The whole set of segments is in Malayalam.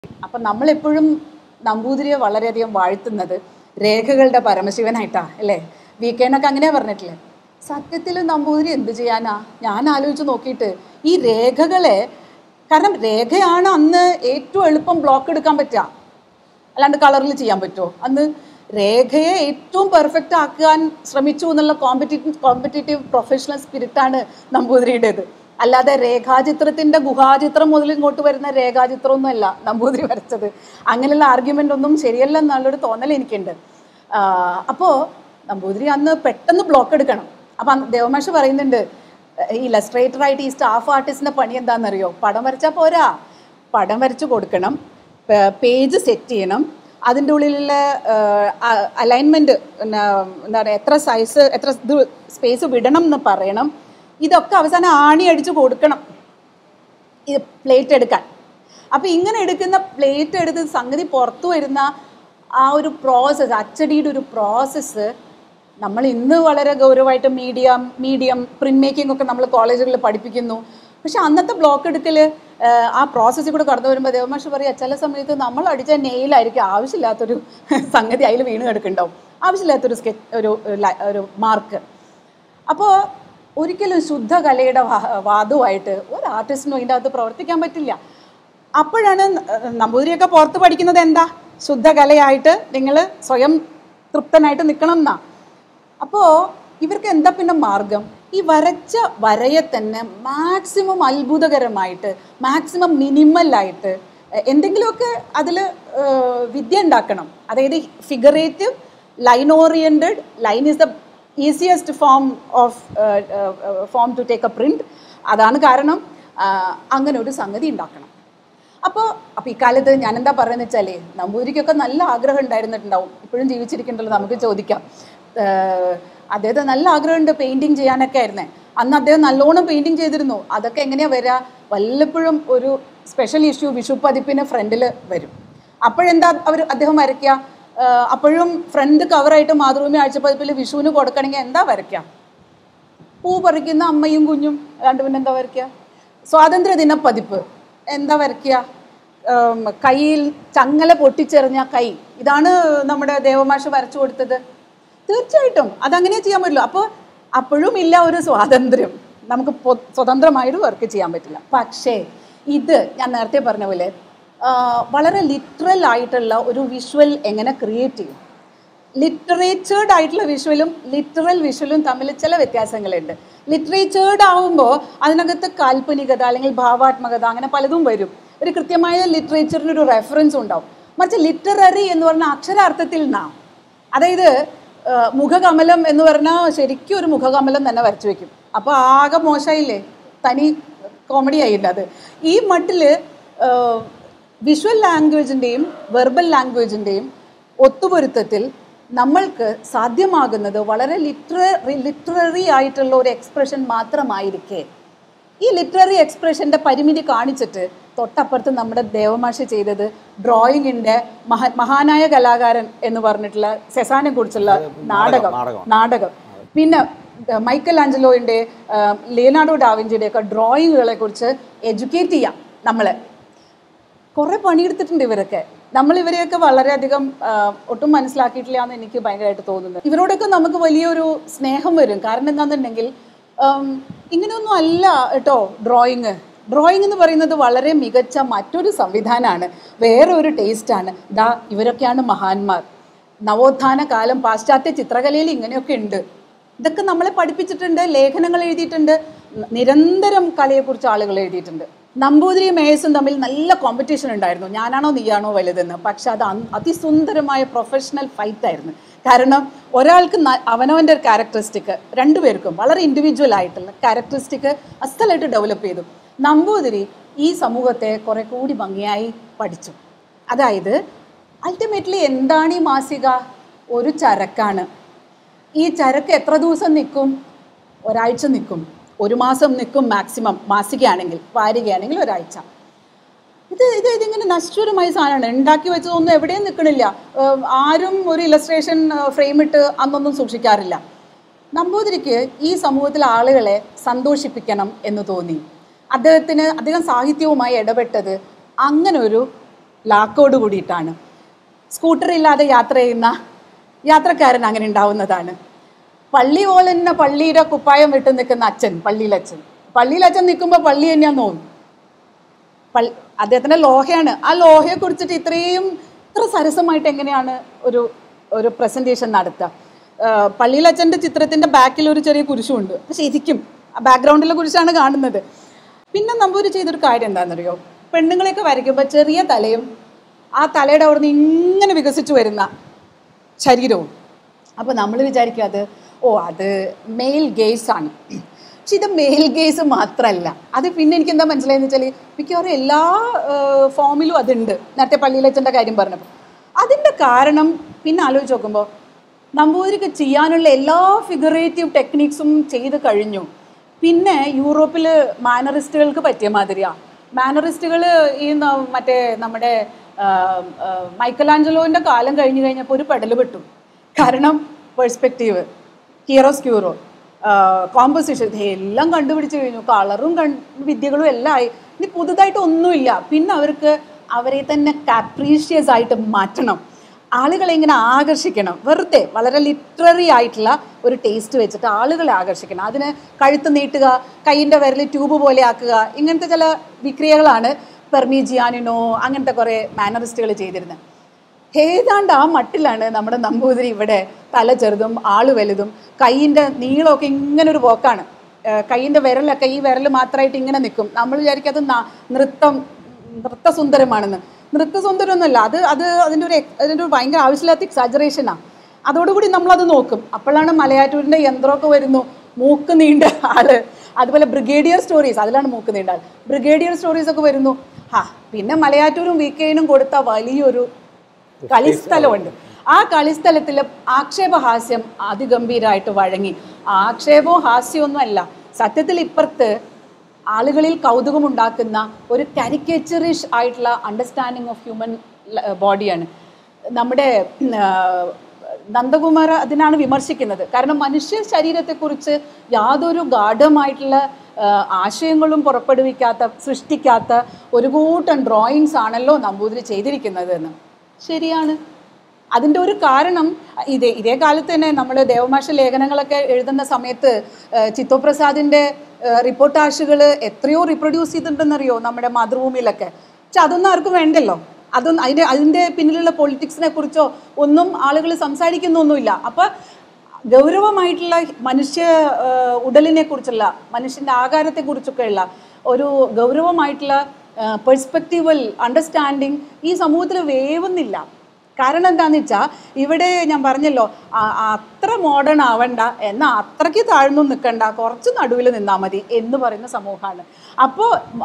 അപ്പം നമ്മളെപ്പോഴും നമ്പൂതിരിയെ വളരെയധികം വാഴ്ത്തുന്നത് രേഖകളുടെ പരമശിവനായിട്ടാ അല്ലേ വീക്കേണ്ടൊക്കെ അങ്ങനെയാ പറഞ്ഞിട്ടില്ലേ സത്യത്തിൽ നമ്പൂതിരി എന്ത് ചെയ്യാനാ ഞാൻ ആലോചിച്ച് നോക്കിയിട്ട് ഈ രേഖകളെ കാരണം രേഖയാണ് അന്ന് ഏറ്റവും എളുപ്പം ബ്ലോക്ക് എടുക്കാൻ പറ്റുക അല്ലാണ്ട് കളറിൽ ചെയ്യാൻ പറ്റുമോ അന്ന് രേഖയെ ഏറ്റവും പെർഫെക്റ്റ് ആക്കാൻ ശ്രമിച്ചു എന്നുള്ള കോമ്പറ്റീറ്റീവ് കോമ്പറ്റേറ്റീവ് പ്രൊഫഷണൽ സ്പിരിറ്റാണ് നമ്പൂതിരിയുടേത് അല്ലാതെ രേഖാചിത്രത്തിന്റെ ഗുഹാചിത്രം മുതൽ ഇങ്ങോട്ട് വരുന്ന രേഖാചിത്രമൊന്നുമല്ല നമ്പൂതിരി വരച്ചത് അങ്ങനെയുള്ള ആർഗ്യുമെന്റ് ഒന്നും ശരിയല്ല എന്നുള്ളൊരു തോന്നൽ എനിക്കുണ്ട് അപ്പോൾ നമ്പൂതിരി അന്ന് പെട്ടെന്ന് ബ്ലോക്ക് എടുക്കണം അപ്പം ദേവമാഷ് പറയുന്നുണ്ട് ഈ ഇലസ്ട്രേറ്റർ ആയിട്ട് ഈ സ്റ്റാഫ് ആർട്ടിസ്റ്റിന്റെ പണി എന്താണെന്നറിയോ പടം വരച്ചാൽ പോരാ പടം വരച്ചു കൊടുക്കണം പേജ് സെറ്റ് ചെയ്യണം അതിൻ്റെ ഉള്ളിലുള്ള അലൈൻമെൻറ്റ് എന്താ പറയുക എത്ര സൈസ് എത്ര ഇത് സ്പേസ് വിടണം എന്ന് പറയണം ഇതൊക്കെ അവസാനം ആണി അടിച്ച് കൊടുക്കണം ഇത് പ്ലേറ്റ് എടുക്കാൻ അപ്പോൾ ഇങ്ങനെ എടുക്കുന്ന പ്ലേറ്റ് എടുത്ത് സംഗതി പുറത്തു വരുന്ന ആ ഒരു പ്രോസസ്സ് അച്ചടിയുടെ ഒരു പ്രോസസ്സ് നമ്മൾ ഇന്ന് വളരെ ഗൗരവമായിട്ട് മീഡിയം മീഡിയം പ്രിന്റ് മേക്കിംഗ് ഒക്കെ നമ്മൾ കോളേജുകളിൽ പഠിപ്പിക്കുന്നു പക്ഷെ അന്നത്തെ ബ്ലോക്ക് എടുക്കൽ ആ പ്രോസസ്സിൽ കൂടെ കടന്നു വരുമ്പോൾ ദേവമാഷ് പറയുക ചില സമയത്ത് നമ്മൾ അടിച്ച നെയിലായിരിക്കും ആവശ്യമില്ലാത്തൊരു സംഗതി അതിൽ വീണ് കിടക്കുന്നുണ്ടാവും ആവശ്യമില്ലാത്തൊരു സ്കെച്ച് ഒരു ല- ഒരു മാർക്ക് അപ്പോൾ ഒരിക്കലും ശുദ്ധകലയുടെ വാ- വാദവുമായിട്ട് ഒരു ആർട്ടിസ്റ്റിനും ഇതിൻ്റെ അകത്ത് പ്രവർത്തിക്കാൻ പറ്റില്ല അപ്പോഴാണ് ന- നമ്പൂതിരിയൊക്കെ പുറത്ത് പഠിക്കുന്നത് എന്താ ശുദ്ധകലയായിട്ട് നിങ്ങൾ സ്വയം തൃപ്തനായിട്ട് നിൽക്കണം എന്നാ അപ്പോൾ ഇവർക്ക് എന്താ പിന്നെ മാർഗം ഈ വരച്ച വരയെ തന്നെ മാക്സിമം അത്ഭുതകരമായിട്ട് മാക്സിമം മിനിമലായിട്ട് എന്തെങ്കിലുമൊക്കെ അതിൽ വിദ്യ ഉണ്ടാക്കണം അതായത് figurative line oriented line is the easiest form of form to take a print അതാണ് കാരണം ആ, അങ്ങനെ ഒരു സംഗതി ഉണ്ടാക്കണം അപ്പോൾ അപ്പോൾ ഇക്കാലത്ത് ഞാൻ എന്താ പറയുന്നത് വെച്ചാലേ നമ്പൂതിരിക്കൊക്കെ നല്ല ആഗ്രഹം ഉണ്ടായിരുന്നിട്ടുണ്ടാവും ഇപ്പോഴും ജീവിച്ചിരിക്കണ്ടല്ലോ നമുക്ക് ചോദിക്കാം ഏഹ് അദ്ദേഹത്തിന് നല്ല ആഗ്രഹമുണ്ട് പെയിൻറ്റിങ് ചെയ്യാനൊക്കെ ആയിരുന്നേ അന്ന് അദ്ദേഹം നല്ലോണം പെയിൻറ്റിങ് ചെയ്തിരുന്നു അതൊക്കെ എങ്ങനെയാണ് വരിക വല്ലപ്പോഴും ഒരു സ്പെഷ്യൽ ഇഷ്യൂ വിഷു പതിപ്പിന് ഫ്രണ്ടിൽ വരും അപ്പോഴെന്താ അവർ അദ്ദേഹം വരയ്ക്കുക ഏഹ് അപ്പോഴും ഫ്രണ്ട് കവറായിട്ട് മാതൃഭൂമി ആഴ്ചപ്പതിപ്പിൽ വിഷുവിന് കൊടുക്കണമെങ്കിൽ എന്താ വരയ്ക്കുക പൂ പറിക്കുന്ന അമ്മയും കുഞ്ഞും അല്ലാണ്ട് പിന്നെ എന്താ വരയ്ക്കുക സ്വാതന്ത്ര്യ ദിന പതിപ്പ് എന്താ വരയ്ക്കുക ഉം, കയ്യിൽ ചങ്ങല പൊട്ടിച്ചെറിഞ്ഞ കൈ ഇതാണ് നമ്മുടെ ദേവമാഷ് വരച്ചു കൊടുത്തത് തീർച്ചയായിട്ടും അതങ്ങനെ ചെയ്യാൻ പറ്റില്ല അപ്പോൾ അപ്പോഴും ഇല്ല ഒരു സ്വാതന്ത്ര്യം നമുക്ക് പൊ- സ്വതന്ത്രമായിട്ട് വർക്ക് ചെയ്യാൻ പറ്റില്ല പക്ഷേ ഇത് ഞാൻ നേരത്തെ പറഞ്ഞ പോലെ ആ, വളരെ ലിറ്ററൽ ആയിട്ടുള്ള ഒരു വിഷ്വൽ എങ്ങനെ ക്രിയേറ്റ് ചെയ്യും ലിറ്ററേച്ചേർഡ് ആയിട്ടുള്ള വിഷ്വലും ലിറ്ററൽ വിഷ്വലും തമ്മിൽ ചില വ്യത്യാസങ്ങളുണ്ട് ലിറ്ററേച്ചേർഡ് ആവുമ്പോൾ അതിനകത്ത് കാൽപ്പനികത അല്ലെങ്കിൽ ഭാവാത്മകത അങ്ങനെ പലതും വരും ഒരു കൃത്യമായ ലിറ്ററേച്ചറിന് ഒരു റെഫറൻസ് ഉണ്ടാവും മറിച്ച് ലിറ്റററി എന്ന് പറഞ്ഞ അക്ഷരാർത്ഥത്തിൽ നിന്നാണ് അതായത് ആ, മുഖകമലം എന്ന് പറഞ്ഞാൽ ശരിക്കും ഒരു മുഖകമലം തന്നെ വരച്ചു വെക്കും അപ്പോൾ ആകെ മോശമായില്ലേ തനി കോമഡി ആയില്ല അത് ഈ മട്ടിൽ വിഷ്വൽ ലാംഗ്വേജിൻ്റെയും വെർബൽ ലാംഗ്വേജിൻ്റെയും ഒത്തുപൊരുത്തത്തിൽ നമ്മൾക്ക് സാധ്യമാകുന്നത് വളരെ ലിറ്റററി ലിറ്റററി ആയിട്ടുള്ള ഒരു എക്സ്പ്രഷൻ മാത്രമായിരിക്കെ ഈ ലിറ്റററി എക്സ്പ്രഷൻ്റെ പരിമിതി കാണിച്ചിട്ട് തൊട്ടപ്പുറത്ത് നമ്മുടെ ദേവമാഷി ചെയ്തത് ഡ്രോയിങ്ങിൻ്റെ മഹ മഹാനായ കലാകാരൻ എന്ന് പറഞ്ഞിട്ടുള്ള സെസാനെ കുറിച്ചുള്ള നാടകം നാടകം. നാടകം പിന്നെ ഏഹ്, മൈക്കൽ ആഞ്ചലോയുടെ ഏഹ്, ലിയനാർഡോ ഡാവിഞ്ചിയുടെ ഒക്കെ ഡ്രോയിങ്ങുകളെ കുറിച്ച് എഡ്യൂക്കേറ്റ് ചെയ്യാം നമ്മളെ കുറെ പണിയെടുത്തിട്ടുണ്ട് ഇവരൊക്കെ നമ്മൾ ഇവരെയൊക്കെ വളരെയധികം ആ, ഒട്ടും മനസ്സിലാക്കിയിട്ടില്ല എന്ന് എനിക്ക് ഭയങ്കരമായിട്ട് തോന്നുന്നു ഇവരോടൊക്കെ നമുക്ക് വലിയൊരു സ്നേഹം വരും കാരണം എന്താണെന്നുണ്ടെങ്കിൽ ഉം, ഇങ്ങനെയൊന്നും അല്ല കേട്ടോ ഡ്രോയിങ് ഡ്രോയിങ് എന്ന് പറയുന്നത് വളരെ മികച്ച മറ്റൊരു സംവിധാനമാണ് വേറെ ഒരു ടേസ്റ്റാണ് ദാ ഇവരൊക്കെയാണ് മഹാന്മാർ നവോത്ഥാന കാലം പാശ്ചാത്യ ചിത്രകലയിൽ ഇങ്ങനെയൊക്കെ ഉണ്ട് ഇതൊക്കെ നമ്മളെ പഠിപ്പിച്ചിട്ടുണ്ട് ലേഖനങ്ങൾ എഴുതിയിട്ടുണ്ട് ന- നിരന്തരം കലയെക്കുറിച്ച് ആളുകൾ എഴുതിയിട്ടുണ്ട് നമ്പൂതിരിയും മേയസും തമ്മിൽ നല്ല കോമ്പറ്റീഷൻ ഉണ്ടായിരുന്നു ഞാനാണോ നീയാണോ വലുതെന്ന് പക്ഷെ അത് അൻ- അതിസുന്ദരമായ പ്രൊഫഷണൽ ഫൈറ്റ് ആയിരുന്നു കാരണം ഒരാൾക്ക് ന- അവനവൻ്റെ ഒരു ക്യാരക്ടറിസ്റ്റിക് രണ്ടുപേർക്കും വളരെ ഇൻഡിവിജ്വൽ ആയിട്ടുള്ള ക്യാരക്ടറിസ്റ്റിക് അസ്ഥലായിട്ട് ഡെവലപ്പ് ചെയ്തു നമ്പൂതിരി ഈ സമൂഹത്തെ കുറെ കൂടി ഭംഗിയായി പഠിച്ചു അതായത് അൾട്ടിമേറ്റ്ലി എന്താണ് ഈ മാസിക ഒരു ചരക്കാണ് ഈ ചരക്ക് എത്ര ദിവസം നിൽക്കും ഒരാഴ്ച നിൽക്കും ഒരു മാസം നിൽക്കും മാക്സിമം മാസികയാണെങ്കിൽ വാരികയാണെങ്കിൽ ഒരാഴ്ച ഇത് ഇത് ഇതിങ്ങനെ നശ്വരമായ സാധനമാണ് ഉണ്ടാക്കി വെച്ചതൊന്നും എവിടെയും നിൽക്കണില്ല ഏഹ് ആരും ഒരു ഇലസ്ട്രേഷൻ ഫ്രെയിം ഇട്ട് അന്നൊന്നും സൂക്ഷിക്കാറില്ല നമ്പൂതിരിക്ക് ഈ സമൂഹത്തിലെ ആളുകളെ സന്തോഷിപ്പിക്കണം എന്ന് തോന്നി അദ്ദേഹത്തിന് അദ്ദേഹം സാഹിത്യവുമായി ഇടപെട്ടത് അങ്ങനെ ഒരു ലാക്കോട് കൂടിയിട്ടാണ് സ്കൂട്ടർ ഇല്ലാതെ യാത്ര ചെയ്യുന്ന യാത്രക്കാരൻ അങ്ങനെ ഉണ്ടാവുന്നതാണ് പള്ളി പോലെ തന്നെ പള്ളിയുടെ കുപ്പായം വിട്ട് നിൽക്കുന്ന അച്ഛൻ പള്ളിയിലച്ഛൻ പള്ളിയിലച്ഛൻ നിൽക്കുമ്പോൾ പള്ളി തന്നെയാന്ന് തോന്നും പള്ളി അദ്ദേഹത്തിൻ്റെ ലോഹയാണ് ആ ലോഹയെ കുറിച്ചിട്ട് ഇത്രയും ഇത്ര സരസമായിട്ട് എങ്ങനെയാണ് ഒരു ഒരു പ്രസൻറ്റേഷൻ നടത്തുക ആഹ് പള്ളിയിലച്ഛൻ്റെ ചിത്രത്തിൻ്റെ ബാക്കിൽ ഒരു ചെറിയ കുരിശുണ്ട് പക്ഷെ ശരിക്കും ബാക്ക്ഗ്രൗണ്ടിലെ കുരിശാണ് കാണുന്നത് പിന്നെ നമ്പൂര് ചെയ്തൊരു കാര്യം എന്താണെന്നറിയോ പെണ്ണുങ്ങളെയൊക്കെ വരയ്ക്കുമ്പോൾ ചെറിയ തലയും ആ തലയുടെ അവിടുന്ന് ഇങ്ങനെ വികസിച്ചു വരുന്ന ശരീരവും അപ്പോൾ നമ്മൾ വിചാരിക്കും അത് ഓ അത് മെയിൽ ഗേസ് ആണ് പക്ഷെ ഇത് മെയിൽ ഗേസ് മാത്രമല്ല അത് പിന്നെ എനിക്ക് എന്താ മനസ്സിലായെന്ന് വെച്ചാൽ മിക്കവാറും എല്ലാ ഫോമിലും അതുണ്ട് നേരത്തെ പള്ളിയിലച്ഛൻ്റെ കാര്യം പറഞ്ഞപ്പോൾ അതിൻ്റെ കാരണം പിന്നെ ആലോചിച്ച് നോക്കുമ്പോൾ നമ്പൂതിരിക്ക് ചെയ്യാനുള്ള എല്ലാ ഫിഗറേറ്റീവ് ടെക്നിക്സും ചെയ്ത് കഴിഞ്ഞു പിന്നെ യൂറോപ്പിൽ മാനറിസ്റ്റുകൾക്ക് പറ്റിയ മാതിരിയാണ് മാനറിസ്റ്റുകൾ ഈ ന- മറ്റേ നമ്മുടെ മൈക്കലാഞ്ചലോൻ്റെ കാലം കഴിഞ്ഞു കഴിഞ്ഞപ്പോൾ ഒരു പെടൽ പെട്ടു കാരണം പെർസ്പെക്റ്റീവ് ഹീറോസ്ക്യൂറോ കോമ്പസിഷൻ ഇതെല്ലാം കണ്ടുപിടിച്ച് കഴിഞ്ഞു കളറും കൺ വിദ്യകളും എല്ലാം ആയി ഇനി പുതുതായിട്ട് ഒന്നുമില്ല പിന്നെ അവർക്ക് അവരെ തന്നെ കാപ്രീഷ്യസ് ആയിട്ട് മാറ്റണം ആളുകളെ ഇങ്ങനെ ആകർഷിക്കണം വെറുതെ വളരെ ലിറ്റററി ആയിട്ടുള്ള ഒരു ടേസ്റ്റ് വെച്ചിട്ട് ആളുകളെ ആകർഷിക്കണം അതിന് കഴുത്ത് നീട്ടുക കൈയിൻ്റെ വിരൽ ട്യൂബ് പോലെ ആക്കുക ഇങ്ങനത്തെ ചില വിക്രിയകളാണ് പെർമിജിയാനിനോ അങ്ങനത്തെ കുറേ മാനറിസ്റ്റുകൾ ചെയ്തിരുന്നത് ഏതാണ്ട് ആ മട്ടിലാണ് നമ്മുടെ നമ്പൂതിരി ഇവിടെ തല ചെറുതും ആള് വലുതും കൈയിൻ്റെ നീളമൊക്കെ ഇങ്ങനെ ഒരു പോക്കാണ് ഏഹ് കൈയിൻ്റെ വിരലൊക്കെ ഈ വിരൽ മാത്രമായിട്ട് ഇങ്ങനെ നിൽക്കും നമ്മൾ വിചാരിക്കും അത് ന- നൃത്തം നൃത്തസുന്ദരമാണെന്ന് നൃത്തസുന്ദരമൊന്നുമല്ല അത് അത് അതിൻ്റെ ഒരു ex- അതിൻ്റെ ഒരു ഭയങ്കര ആവശ്യമില്ലാത്ത എക്സാജറേഷനാണ് അതോടുകൂടി നമ്മളത് നോക്കും അപ്പോഴാണ് മലയാറ്റൂരിൻ്റെ യന്ത്രമൊക്കെ വരുന്നു മൂക്ക് നീണ്ട ആള് അതുപോലെ ബ്രിഗേഡിയർ സ്റ്റോറീസ് അതിലാണ് മൂക്ക് നീണ്ട ആൾ ബ്രിഗേഡിയർ സ്റ്റോറീസ് ഒക്കെ വരുന്നു ആ പിന്നെ മലയാറ്റൂരും വി കെയിനും കൊടുത്ത വലിയൊരു കളിസ്ഥലമുണ്ട് ആ കളിസ്ഥലത്തിൽ ആക്ഷേപഹാസ്യം അതിഗംഭീരമായിട്ട് വഴങ്ങി ആക്ഷേപവും ഹാസ്യമൊന്നും അല്ല സത്യത്തിൽ ഇപ്പുറത്ത് ആളുകളിൽ കൗതുകമുണ്ടാക്കുന്ന ഒരു കാരിക്കേച്ചറിഷ് ആയിട്ടുള്ള അണ്ടർസ്റ്റാൻഡിങ് ഓഫ് ഹ്യൂമൻ ബോഡിയാണ് നമ്മുടെ ഉം, ആ, നന്ദകുമാർ അതിനാണ് വിമർശിക്കുന്നത് കാരണം മനുഷ്യ ശരീരത്തെക്കുറിച്ച് യാതൊരു ഗാഠമായിട്ടുള്ള ആ, ആശയങ്ങളും പുറപ്പെടുവിക്കാത്ത സൃഷ്ടിക്കാത്ത ഒരു കൂട്ടം ഡ്രോയിങ്സ് ആണല്ലോ നമ്പൂതിരി ചെയ്തിരിക്കുന്നത് എന്ന് ശരിയാണ് അതിൻ്റെ ഒരു കാരണം ഇതേ ഇതേ കാലത്ത് തന്നെ നമ്മൾ ദേവമാഷ ലേഖനങ്ങളൊക്കെ എഴുതുന്ന സമയത്ത് ഏഹ്, ചിത്തോപ്രസാദിൻ്റെ റിപ്പോർട്ടാഷുകൾ എത്രയോ റിപ്രൊഡ്യൂസ് ചെയ്തിട്ടുണ്ടെന്നറിയോ നമ്മുടെ മാതൃഭൂമിയിലൊക്കെ പക്ഷെ അതൊന്നും ആർക്കും വേണ്ടല്ലോ അതൊന്നും അതിൻ്റെ അതിൻ്റെ പിന്നിലുള്ള പൊളിറ്റിക്സിനെ കുറിച്ചോ ഒന്നും ആളുകൾ സംസാരിക്കുന്നൊന്നുമില്ല അപ്പോൾ ഗൗരവമായിട്ടുള്ള മനുഷ്യ ഏഹ്, ഉടലിനെ കുറിച്ചുള്ള മനുഷ്യൻ്റെ ആകാരത്തെക്കുറിച്ചൊക്കെയുള്ള ഒരു ഗൗരവമായിട്ടുള്ള പെർസ്പെക്റ്റീവൽ അണ്ടർസ്റ്റാൻഡിങ് ഈ സമൂഹത്തിൽ വേവുന്നില്ല കാരണം എന്താന്ന് വെച്ചാൽ ഇവിടെ ഞാൻ പറഞ്ഞല്ലോ ആ- അത്ര മോഡേൺ ആവണ്ട എന്നാൽ അത്രയ്ക്ക് താഴ്ന്നു നിൽക്കണ്ട കുറച്ച് നടുവിൽ നിന്നാൽ മതി എന്ന് പറയുന്ന സമൂഹമാണ് അപ്പോൾ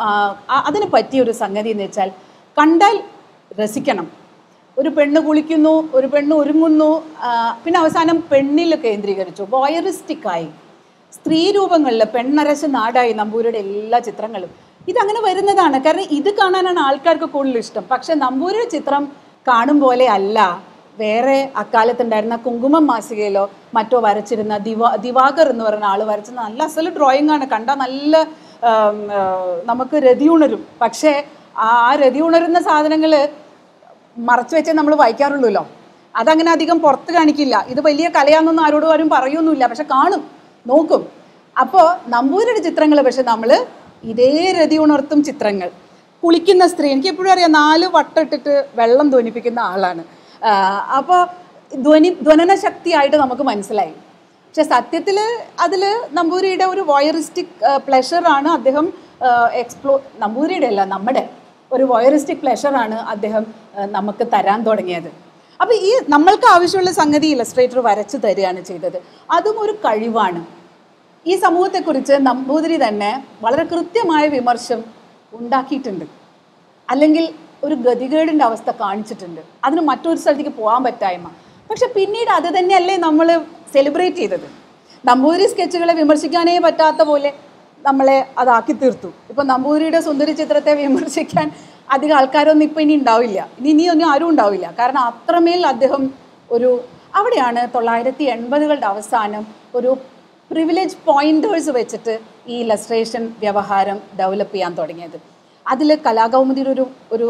അതിന് പറ്റിയ ഒരു സംഗതി എന്ന് വെച്ചാൽ കണ്ടാൽ രസിക്കണം ഒരു പെണ്ണ് കുളിക്കുന്നു ഒരു പെണ്ണ് ഒരുങ്ങുന്നു ആ, പിന്നെ അവസാനം പെണ്ണിൽ കേന്ദ്രീകരിച്ചു വോയറിസ്റ്റിക്കായി സ്ത്രീ രൂപങ്ങളിൽ പെണ്ണരശ നാടായി നമ്പൂരിയുടെ എല്ലാ ചിത്രങ്ങളും ഇതങ്ങനെ വരുന്നതാണ് കാരണം ഇത് കാണാനാണ് ആൾക്കാർക്ക് കൂടുതൽ ഇഷ്ടം പക്ഷെ നമ്പൂരിയുടെ ചിത്രം കാണും പോലെ അല്ല വേറെ അക്കാലത്തുണ്ടായിരുന്ന കുങ്കുമം മാസികയിലോ മറ്റോ വരച്ചിരുന്ന ദിവാ ദിവാകർ എന്ന് പറയുന്ന ആൾ വരച്ച നല്ല അസല് ഡ്രോയിങ് ആണ് കണ്ടാൽ നല്ല ആം, ആ, നമുക്ക് രതി ഉണരും പക്ഷേ ആ രതി ഉണരുന്ന സാധനങ്ങൾ മറച്ചു വെച്ചേ നമ്മൾ വായിക്കാറുള്ളൂല്ലോ അതങ്ങനെ അധികം പുറത്ത് കാണിക്കില്ല ഇത് വലിയ കലയാണെന്നൊന്നും ആരോടും ആരും പറയൊന്നുമില്ല പക്ഷെ കാണും നോക്കും അപ്പോൾ നമ്പൂരിയുടെ ചിത്രങ്ങൾ പക്ഷെ നമ്മൾ ഇതേ രതി ഉണർത്തും ചിത്രങ്ങൾ കുളിക്കുന്ന സ്ത്രീ എനിക്ക് എപ്പോഴും അറിയാം നാല് വട്ടിട്ടിട്ട് വെള്ളം ധ്വനിപ്പിക്കുന്ന ആളാണ് അപ്പോൾ ധ്വനി ധ്വനന ശക്തിയായിട്ട് നമുക്ക് മനസ്സിലായി പക്ഷെ സത്യത്തിൽ അതിൽ നമ്പൂരിയുടെ ഒരു വോയറിസ്റ്റിക് പ്ലഷറാണ് അദ്ദേഹം എക്സ്പ്ലോ നമ്പൂരിയുടെ അല്ല നമ്മുടെ ഒരു വോയറിസ്റ്റിക് പ്ലഷറാണ് അദ്ദേഹം ആ, നമുക്ക് തരാൻ തുടങ്ങിയത് അപ്പോൾ ഈ നമ്മൾക്ക് ആവശ്യമുള്ള സംഗതി ഇലസ്ട്രേറ്റർ വരച്ചു തരികയാണ് ചെയ്തത് അതും ഒരു കഴിവാണ് ഈ സമൂഹത്തെക്കുറിച്ച് നമ്പൂതിരി തന്നെ വളരെ കൃത്യമായ വിമർശം ഉണ്ടാക്കിയിട്ടുണ്ട് അല്ലെങ്കിൽ ഒരു ഗതികേടിൻ്റെ അവസ്ഥ കാണിച്ചിട്ടുണ്ട് അതിന് മറ്റൊരു സ്ഥലത്തേക്ക് പോകാൻ പറ്റായ്മ പക്ഷെ പിന്നീട് അത് തന്നെയല്ലേ നമ്മൾ സെലിബ്രേറ്റ് ചെയ്തത് നമ്പൂതിരി സ്കെച്ചുകളെ വിമർശിക്കാനേ പറ്റാത്ത പോലെ നമ്മളെ അതാക്കി തീർത്തു ഇപ്പം നമ്പൂതിരിയുടെ സുന്ദരി ചിത്രത്തെ വിമർശിക്കാൻ അധികം ആൾക്കാരൊന്നും ഇപ്പം ഇനി ഉണ്ടാവില്ല ഇനി ഇനിയൊന്നും ആരും ഉണ്ടാവില്ല കാരണം അത്രമേൽ അദ്ദേഹം ഒരു അവിടെയാണ് തൊള്ളായിരത്തി എൺപതുകളുടെ അവസാനം ഒരു പ്രിവിലേജ് പോയിന്റേഴ്സ് വെച്ചിട്ട് ഈ ഇലസ്ട്രേഷൻ വ്യവഹാരം ഡെവലപ്പ് ചെയ്യാൻ തുടങ്ങിയത് അതിൽ കലാകൗമുദിയുടെ ഒരു ഒരു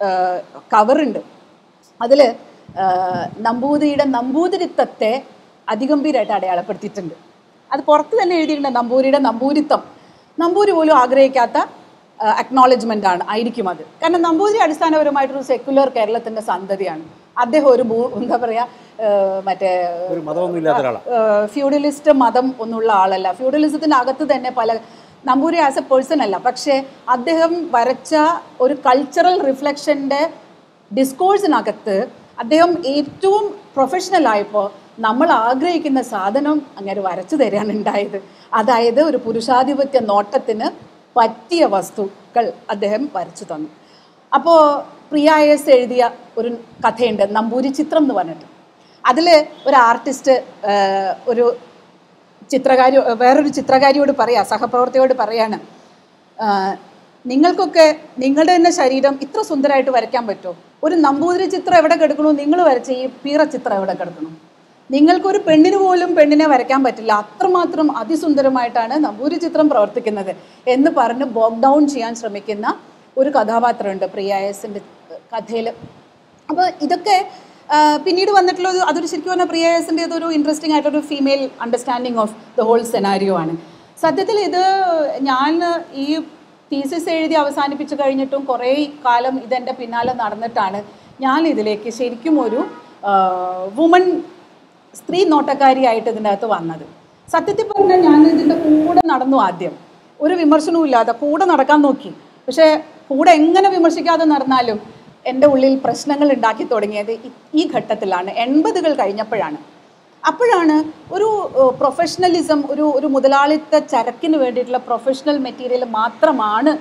കവറുണ്ട് അതിൽ നമ്പൂതിരിയുടെ നമ്പൂതിരിത്തത്തെ അതിഗംഭീരമായിട്ട് അടയാളപ്പെടുത്തിയിട്ടുണ്ട് അത് പുറത്ത് തന്നെ എഴുതിയിട്ടുണ്ട് നമ്പൂരിയുടെ നമ്പൂരിത്തം നമ്പൂരി പോലും ആഗ്രഹിക്കാത്ത അക്നോളജ്മെൻ്റ് ആണ് ആയിരിക്കും അത് കാരണം നമ്പൂതിരി അടിസ്ഥാനപരമായിട്ടൊരു സെക്യുലർ കേരളത്തിൻ്റെ സന്തതിയാണ് അദ്ദേഹം ഒരു ഭൂ എന്താ പറയുക മറ്റേ ഒരു മതമൊന്നും ഇല്ലാത്ത ഒരാളാണ് ഫ്യൂഡലിസ്റ്റ് മതം ഒന്നുള്ള ആളല്ല ഫ്യൂഡലിസത്തിനകത്ത് തന്നെ പല നമ്പൂരി ആസ് എ പേഴ്സൺ അല്ല പക്ഷേ അദ്ദേഹം വരച്ച ഒരു കൾച്ചറൽ റിഫ്ലക്ഷൻ്റെ ഡിസ്കോഴ്സിനകത്ത് അദ്ദേഹം ഏറ്റവും പ്രൊഫഷണൽ ആയപ്പോൾ നമ്മൾ ആഗ്രഹിക്കുന്ന സാധനം അങ്ങനെ വരച്ചു തരാണ് ഉണ്ടായത് അതായത് ഒരു പുരുഷാധിപത്യ നോട്ടത്തിന് പറ്റിയ വസ്തുക്കൾ അദ്ദേഹം വരച്ചു തന്നു അപ്പോൾ പ്രിയ എസ് എഴുതിയ ഒരു കഥയുണ്ട് നമ്പൂരി ചിത്രം എന്ന് പറഞ്ഞിട്ട് അതിൽ ഒരു ആർട്ടിസ്റ്റ് ഒരു ചിത്രകാരി വേറൊരു ചിത്രകാരിയോട് പറയാ സഹപ്രവർത്തകയോട് പറയാണ് ആ, നിങ്ങൾക്കൊക്കെ നിങ്ങളുടെ തന്നെ ശരീരം ഇത്ര സുന്ദരമായിട്ട് വരയ്ക്കാൻ പറ്റുമോ ഒരു നമ്പൂതിരി ചിത്രം എവിടെ കിടക്കണോ നിങ്ങൾ വരച്ച ഈ പീറ ചിത്രം എവിടെ കിടക്കണം നിങ്ങൾക്കൊരു പെണ്ണിന് പോലും പെണ്ണിനെ വരയ്ക്കാൻ പറ്റില്ല അത്രമാത്രം അതിസുന്ദരമായിട്ടാണ് നമ്പൂരി ചിത്രം പ്രവർത്തിക്കുന്നത് എന്ന് പറഞ്ഞ് ബോക്ക് ഡൗൺ ചെയ്യാൻ ശ്രമിക്കുന്ന ഒരു കഥാപാത്രമുണ്ട് പ്രിയ എസിൻ്റെ കഥയിൽ അപ്പോൾ ഇതൊക്കെ ആ, പിന്നീട് വന്നിട്ടുള്ള ഒരു അതൊരു ശരിക്കും പറഞ്ഞാൽ പ്രിയ എസിൻ്റെ ഇതൊരു ഇൻട്രസ്റ്റിംഗ് ആയിട്ടൊരു female understanding of the whole scenario ആണ് സത്യത്തിൽ ഇത് ഞാൻ ഈ തീസിസ് എഴുതി അവസാനിപ്പിച്ച് കഴിഞ്ഞിട്ടും കുറേ കാലം ഇതെൻ്റെ പിന്നാലെ നടന്നിട്ടാണ് ഞാൻ ഇതിലേക്ക് ശരിക്കും ഒരു വുമൺ സ്ത്രീ നോട്ടക്കാരിയായിട്ട് ഇതിൻ്റെ അകത്ത് വന്നത് സത്യത്തിൽ പറഞ്ഞാൽ ഞാൻ ഇതിൻ്റെ കൂടെ നടന്നു ആദ്യം ഒരു വിമർശനവും ഇല്ലാതെ കൂടെ നടക്കാൻ നോക്കി പക്ഷേ കൂടെ എങ്ങനെ വിമർശിക്കാതെ നടന്നാലും എൻ്റെ ഉള്ളിൽ പ്രശ്നങ്ങൾ ഉണ്ടാക്കി തുടങ്ങിയത് ഈ- ഈ ഘട്ടത്തിലാണ് എൺപതുകൾ കഴിഞ്ഞപ്പോഴാണ് അപ്പോഴാണ് ഒരു പ്രൊഫഷണലിസം ഒരു ഒരു മുതലാളിത്ത ചരക്കിന് വേണ്ടിയിട്ടുള്ള പ്രൊഫഷണൽ മെറ്റീരിയൽ മാത്രമാണ്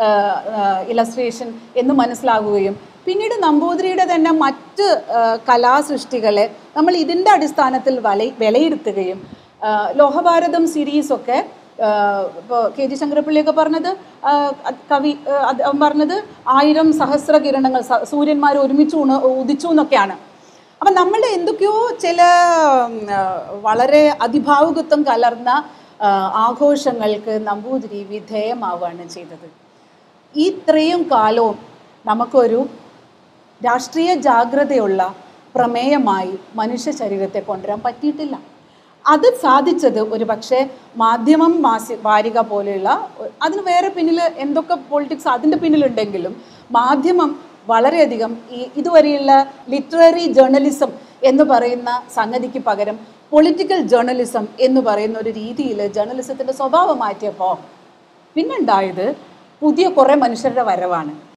ഇലസ്ട്രേഷൻ എന്ന് മനസ്സിലാകുകയും പിന്നീട് നമ്പൂതിരിയുടെ തന്നെ മറ്റ് ആ, കലാസൃഷ്ടികളെ നമ്മൾ ഇതിൻ്റെ അടിസ്ഥാനത്തിൽ വല വിലയിരുത്തുകയും ആ, ലോഹഭാരതം സീരീസൊക്കെ ഇപ്പോൾ കെ ജി ശങ്കരപ്പിള്ളിയൊക്കെ പറഞ്ഞത് ആ, അത് കവി ആ, അത് അവൻ പറഞ്ഞത് ആയിരം സഹസ്ര കിരണങ്ങൾ സ- സൂര്യന്മാർ ഒരുമിച്ച് ഉണ ഉദിച്ചു എന്നൊക്കെയാണ് അപ്പം നമ്മളുടെ എന്തൊക്കെയോ ചില ഉം, ആ, വളരെ അതിഭാവുകത്വം കലർന്ന ആ, ആഘോഷങ്ങൾക്ക് നമ്പൂതിരി വിധേയമാവുകയാണ് ചെയ്തത് ഈ ഇത്രയും കാലവും നമുക്കൊരു രാഷ്ട്രീയ ജാഗ്രതയുള്ള പ്രമേയമായി മനുഷ്യ ശരീരത്തെ കൊണ്ടുവരാൻ പറ്റിയിട്ടില്ല അത് സാധിച്ചത് ഒരു പക്ഷേ മാധ്യമം മാസി വാരിക പോലെയുള്ള ഒ- അതിന് വേറെ പിന്നിൽ എന്തൊക്കെ പൊളിറ്റിക്സ് അതിൻ്റെ പിന്നിലുണ്ടെങ്കിലും മാധ്യമം വളരെയധികം ഈ ഇതുവരെയുള്ള ലിറ്റററി ജേർണലിസം എന്ന് പറയുന്ന സംഗതിക്ക് പകരം പൊളിറ്റിക്കൽ ജേർണലിസം എന്ന് പറയുന്ന ഒരു രീതിയിൽ ജേർണലിസത്തിൻ്റെ സ്വഭാവം മാറ്റിയപ്പോൾ പിന്നുണ്ടായത് പുതിയ കുറേ മനുഷ്യരുടെ വരവാണ്